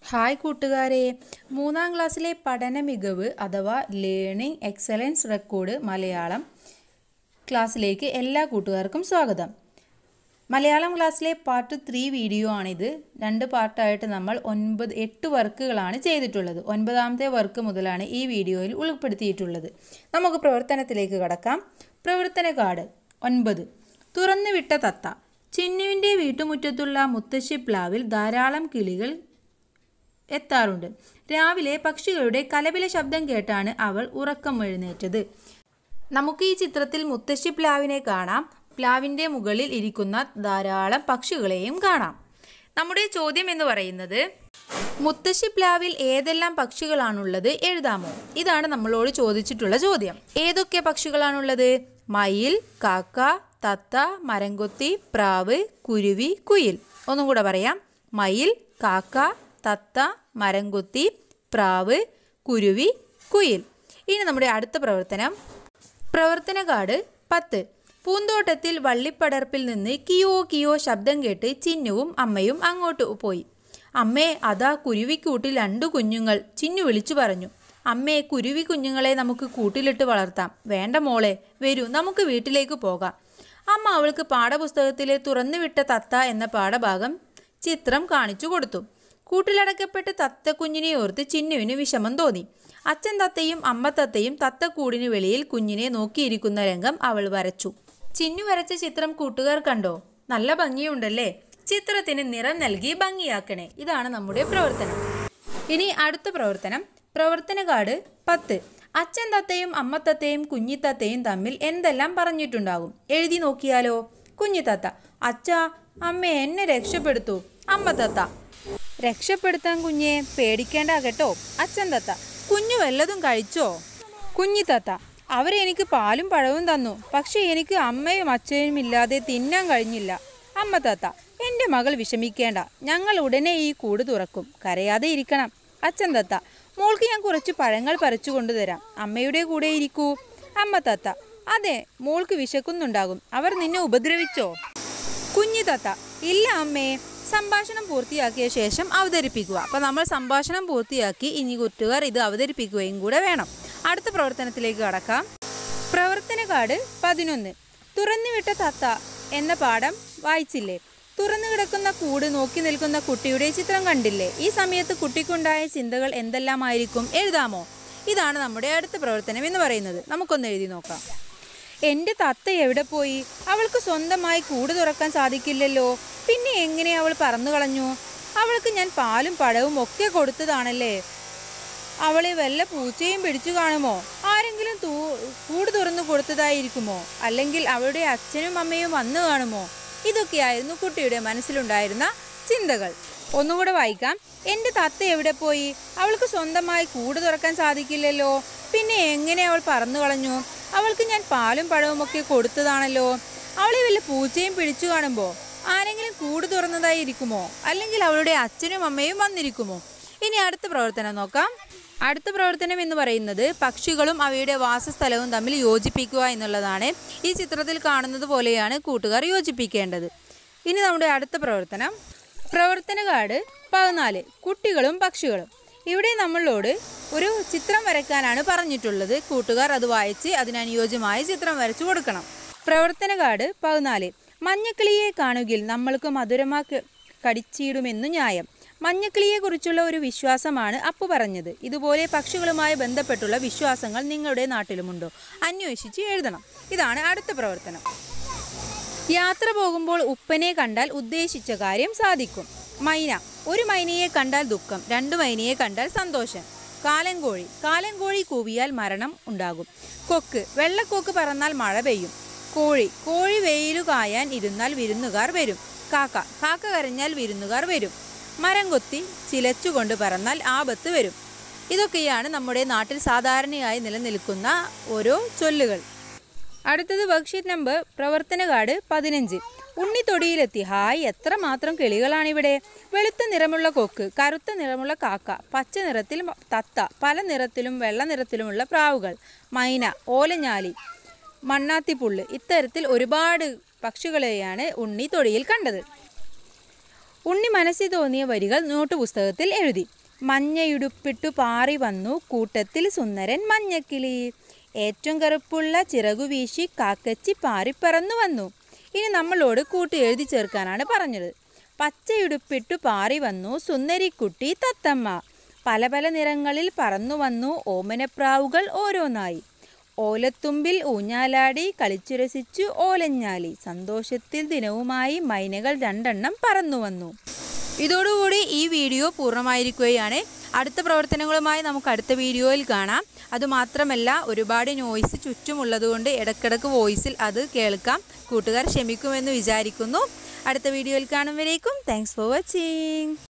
hi കൂട്ടുകാരെ മൂന്നാം ക്ലാസ്സിലെ പഠന മികവ് അഥവാ ലേണിംഗ് എക്സലൻസ് റെക്കോർഡ് മലയാളം ക്ലാസ്സിലേക്ക് എല്ലാ കൂട്ടുകാർക്കും സ്വാഗതം മലയാളം ക്ലാസ്സിലെ പാർട്ട് ത്രീ വീഡിയോ ആണിത് രണ്ട് പാർട്ടായിട്ട് നമ്മൾ ഒൻപത് എട്ട് വർക്കുകളാണ് ചെയ്തിട്ടുള്ളത് ഒൻപതാമത്തെ വർക്ക് മുതലാണ് ഈ വീഡിയോയിൽ ഉൾപ്പെടുത്തിയിട്ടുള്ളത് നമുക്ക് പ്രവർത്തനത്തിലേക്ക് കടക്കാം പ്രവർത്തന കാർഡ് ഒൻപത് തുറന്നുവിട്ട തത്ത ചിന്നുവിൻ്റെ വീട്ടുമുറ്റത്തുള്ള മുത്തശ്ശി പ്ലാവിൽ ധാരാളം കിളികൾ എത്താറുണ്ട് രാവിലെ പക്ഷികളുടെ കലപില ശബ്ദം കേട്ടാണ് അവൾ ഉറക്കം എഴുന്നേറ്റത് നമുക്ക് ഈ ചിത്രത്തിൽ മുത്തശ്ശി പ്ലാവിനെ കാണാം പ്ലാവിൻ്റെ മുകളിൽ ഇരിക്കുന്ന ധാരാളം പക്ഷികളെയും കാണാം നമ്മുടെ ചോദ്യം എന്ന് പറയുന്നത് മുത്തശ്ശി പ്ലാവിൽ ഏതെല്ലാം പക്ഷികളാണുള്ളത് എഴുതാമോ ഇതാണ് നമ്മളോട് ചോദിച്ചിട്ടുള്ള ചോദ്യം ഏതൊക്കെ പക്ഷികളാണുള്ളത് മയിൽ കാക്ക തത്ത മരംകൊത്തി പ്രാവ് കുരുവി കുയിൽ ഒന്നും കൂടെ പറയാം മയിൽ കാക്ക തത്ത മരംകൊത്തി പ്രാവ് കുരുവി കുയിൽ ഇനി നമ്മുടെ അടുത്ത പ്രവർത്തനം പ്രവർത്തന കാർഡ് പത്ത് പൂന്തോട്ടത്തിൽ വള്ളിപ്പടർപ്പിൽ നിന്ന് കിയോ കിയോ ശബ്ദം കേട്ട് ചിന്നുവും അമ്മയും അങ്ങോട്ട് പോയി അമ്മേ അതാ കുരുവിക്കൂട്ടിൽ രണ്ടു കുഞ്ഞുങ്ങൾ ചിന്നു വിളിച്ചു പറഞ്ഞു അമ്മേ കുരുവി കുഞ്ഞുങ്ങളെ നമുക്ക് കൂട്ടിലിട്ട് വളർത്താം വേണ്ട മോളെ വരൂ നമുക്ക് വീട്ടിലേക്ക് പോകാം അമ്മ അവൾക്ക് പാഠപുസ്തകത്തിലെ തുറന്നുവിട്ട തത്ത എന്ന പാഠഭാഗം ചിത്രം കാണിച്ചു കൊടുത്തു കൂട്ടിലടക്കപ്പെട്ട് തത്തക്കുഞ്ഞിനെ ഓർത്ത് ചിന്നുവിന് വിഷമം തോന്നി അച്ഛൻ തത്തയും അമ്മ തത്തയും തത്തക്കൂടിന് വെളിയിൽ കുഞ്ഞിനെ നോക്കിയിരിക്കുന്ന രംഗം അവൾ വരച്ചു ചിന്നു വരച്ച ചിത്രം കൂട്ടുകാർ കണ്ടോ നല്ല ഭംഗിയുണ്ടല്ലേ ചിത്രത്തിന് നിറം നൽകി ഭംഗിയാക്കണേ ഇതാണ് നമ്മുടെ പ്രവർത്തനം ഇനി അടുത്ത പ്രവർത്തനം പ്രവർത്തന കാർഡ് പത്ത് അച്ഛൻ തത്തയും അമ്മ തത്തയും കുഞ്ഞിത്തത്തയും തമ്മിൽ എന്തെല്ലാം പറഞ്ഞിട്ടുണ്ടാകും എഴുതി നോക്കിയാലോ കുഞ്ഞിത്തത്ത അച്ഛാ അമ്മ എന്നെ രക്ഷപ്പെടുത്തൂ അമ്മ തത്ത രക്ഷപ്പെടുത്താൻ കുഞ്ഞെ പേടിക്കേണ്ട കേട്ടോ അച്ഛൻ തത്ത കുഞ്ഞു വല്ലതും കഴിച്ചോ കുഞ്ഞി തത്ത അവരെനിക്ക് പാലും പഴവും തന്നു പക്ഷെ എനിക്ക് അമ്മയും അച്ഛനും ഇല്ലാതെ തിന്നാൻ കഴിഞ്ഞില്ല അമ്മ തത്ത എൻ്റെ മകൾ വിഷമിക്കേണ്ട ഞങ്ങൾ ഉടനെ ഈ കൂട് തുറക്കും കരയാതെ ഇരിക്കണം അച്ഛൻ തത്ത മോൾക്ക് ഞാൻ കുറച്ച് പഴങ്ങൾ പറിച്ചു കൊണ്ടുതരാം അമ്മയുടെ കൂടെ ഇരിക്കൂ അമ്മ തത്ത അതെ മോൾക്ക് വിശക്കുന്നുണ്ടാകും അവർ നിന്നെ ഉപദ്രവിച്ചോ കുഞ്ഞി തത്ത ഇല്ല അമ്മേ സംഭാഷണം പൂർത്തിയാക്കിയ ശേഷം അവതരിപ്പിക്കുക അപ്പോൾ നമ്മൾ സംഭാഷണം പൂർത്തിയാക്കി ഇനി കൂട്ടുകാർ ഇത് അവതരിപ്പിക്കുകയും കൂടെ വേണം അടുത്ത പ്രവർത്തനത്തിലേക്ക് കടക്കാം പ്രവർത്തന കാർഡ് പതിനൊന്ന് തുറന്നുവിട്ട തത്ത എന്ന പാഠം വായിച്ചില്ലേ തുറന്നു കിടക്കുന്ന കൂട് നോക്കി നിൽക്കുന്ന കുട്ടിയുടെ ചിത്രം കണ്ടില്ലേ ഈ സമയത്ത് കുട്ടിക്കുണ്ടായ ചിന്തകൾ എന്തെല്ലാമായിരിക്കും എഴുതാമോ ഇതാണ് നമ്മുടെ അടുത്ത പ്രവർത്തനം എന്ന് പറയുന്നത് നമുക്കൊന്ന് എഴുതി നോക്കാം എൻ്റെ തത്ത എവിടെ പോയി അവൾക്ക് സ്വന്തമായി കൂട് തുറക്കാൻ സാധിക്കില്ലല്ലോ പിന്നെ എങ്ങനെ അവൾ പറന്നു കളഞ്ഞു അവൾക്ക് ഞാൻ പാലും പഴവും ഒക്കെ കൊടുത്തതാണല്ലേ അവളെ വല്ല പൂച്ചയും പിടിച്ചു കാണുമോ ആരെങ്കിലും തൂ കൂട് തുറന്നു കൊടുത്തതായിരിക്കുമോ അല്ലെങ്കിൽ അവളുടെ അച്ഛനും അമ്മയും വന്നു കാണുമോ ഇതൊക്കെയായിരുന്നു കുട്ടിയുടെ മനസ്സിലുണ്ടായിരുന്ന ചിന്തകൾ ഒന്നുകൂടെ വായിക്കാം എൻ്റെ തത്ത എവിടെ പോയി അവൾക്ക് സ്വന്തമായി കൂട് തുറക്കാൻ സാധിക്കില്ലല്ലോ പിന്നെ എങ്ങനെ അവൾ പറന്നു കളഞ്ഞു അവൾക്ക് ഞാൻ പാലും പഴവും ഒക്കെ കൊടുത്തതാണല്ലോ അവളെ വല്ല പൂച്ചയും പിടിച്ചു കാണുമ്പോൾ ആരെങ്കിലും കൂട് തുറന്നതായി ഇരിക്കുമോ അല്ലെങ്കിൽ അവളുടെ അച്ഛനും അമ്മയും വന്നിരിക്കുമോ ഇനി അടുത്ത പ്രവർത്തനം നോക്കാം അടുത്ത പ്രവർത്തനം എന്ന് പറയുന്നത് പക്ഷികളും അവയുടെ വാസസ്ഥലവും തമ്മിൽ യോജിപ്പിക്കുക എന്നുള്ളതാണ് ഈ ചിത്രത്തിൽ കാണുന്നത് പോലെയാണ് കൂട്ടുകാർ യോജിപ്പിക്കേണ്ടത് ഇനി നമ്മുടെ അടുത്ത പ്രവർത്തനം പ്രവർത്തന കാർഡ് പതിനാല് കുട്ടികളും പക്ഷികളും ഇവിടെ നമ്മളോട് ഒരു ചിത്രം വരയ്ക്കാനാണ് പറഞ്ഞിട്ടുള്ളത് കൂട്ടുകാർ അത് വായിച്ച് അതിനനുയോജ്യമായ ചിത്രം വരച്ചു കൊടുക്കണം പ്രവർത്തന കാർഡ് പതിനാല് മഞ്ഞക്കിളിയെ കാണുകിൽ നമ്മൾക്ക് മധുരമാക്കി കടിച്ചിടുമെന്നു ന്യായം മഞ്ഞക്കിളിയെക്കുറിച്ചുള്ള ഒരു വിശ്വാസമാണ് അപ്പു പറഞ്ഞത് ഇതുപോലെ പക്ഷികളുമായി ബന്ധപ്പെട്ടുള്ള വിശ്വാസങ്ങൾ നിങ്ങളുടെ നാട്ടിലുമുണ്ടോ അന്വേഷിച്ച് എഴുതണം ഇതാണ് അടുത്ത പ്രവർത്തനം യാത്ര പോകുമ്പോൾ ഉപ്പനെ കണ്ടാൽ ഉദ്ദേശിച്ച കാര്യം സാധിക്കും മൈന ഒരു മൈനയെ കണ്ടാൽ ദുഃഖം രണ്ട് മൈനയെ കണ്ടാൽ സന്തോഷം കാലങ്കോഴി കാലങ്കോഴി കൂവിയാൽ മരണം ഉണ്ടാകും കൊക്ക് വെള്ളക്കൊക്ക് പറന്നാൽ മഴ പെയ്യും കോഴി കോഴി വെയിലു കായാൻ ഇരുന്നാൽ വിരുന്നുകാർ വരും കാക്ക കാക്ക കരഞ്ഞാൽ വിരുന്നുകാർ വരും മരം കൊത്തി ചിലച്ചുകൊണ്ട് പറന്നാൽ ആപത്ത് വരും ഇതൊക്കെയാണ് നമ്മുടെ നാട്ടിൽ സാധാരണയായി നിലനിൽക്കുന്ന ഓരോ ചൊല്ലുകൾ അടുത്തത് വർക്ക്ഷീറ്റ് നമ്പർ പ്രവർത്തന കാർഡ് പതിനഞ്ച് ഉണ്ണി തൊടിയിലെത്തി ഹായ് എത്ര മാത്രം കിളികളാണിവിടെ വെളുത്ത നിറമുള്ള കൊക്ക് കറുത്ത നിറമുള്ള കാക്ക പച്ച നിറത്തിൽ തത്ത പല നിറത്തിലും വെള്ള നിറത്തിലുമുള്ള പ്രാവുകൾ മൈന ഓലഞ്ഞാലി മണ്ണാത്തിപ്പുള്ള് ഇത്തരത്തിൽ ഒരുപാട് പക്ഷികളെയാണ് ഉണ്ണി തൊടിയിൽ കണ്ടത് ഉണ്ണി മനസ്സിൽ തോന്നിയ വരികൾ നോട്ട് പുസ്തകത്തിൽ എഴുതി മഞ്ഞയുടുപ്പിട്ടു പാറി വന്നു കൂട്ടത്തിൽ സുന്ദരൻ മഞ്ഞക്കിളി ഏറ്റവും കറുപ്പുള്ള ചിറകു വീശി കാക്കച്ചി പാറിപ്പറന്നു വന്നു ഇനി നമ്മളോട് കൂട്ടി എഴുതി ചേർക്കാനാണ് പറഞ്ഞത് പച്ചയുടുപ്പിട്ടു പാറി വന്നു സുന്ദരിക്കുട്ടി തത്തമ്മ പല പല നിറങ്ങളിൽ പറന്നു വന്നു ഓമനപ്രാവുകൾ ഓരോന്നായി ഓലത്തുമ്പിൽ ഊഞ്ഞാലാടി കളിച്ചുരസിച്ചു ഓലഞ്ഞാലി സന്തോഷത്തിൽ ദിനവുമായി മൈനകൾ രണ്ടെണ്ണം പറന്നു വന്നു ഇതോടുകൂടി ഈ വീഡിയോ പൂർണ്ണമായിരിക്കുകയാണ് അടുത്ത പ്രവർത്തനങ്ങളുമായി നമുക്ക് അടുത്ത വീഡിയോയിൽ കാണാം അതുമാത്രമല്ല ഒരുപാട് നോയ്സ് ചുറ്റുമുള്ളതുകൊണ്ട് ഇടക്കിടക്ക് വോയിസിൽ അത് കേൾക്കാം കൂട്ടുകാർ ക്ഷമിക്കുമെന്ന് വിചാരിക്കുന്നു അടുത്ത വീഡിയോയിൽ കാണും വരേക്കും താങ്ക്സ് ഫോർ വാച്ചിങ്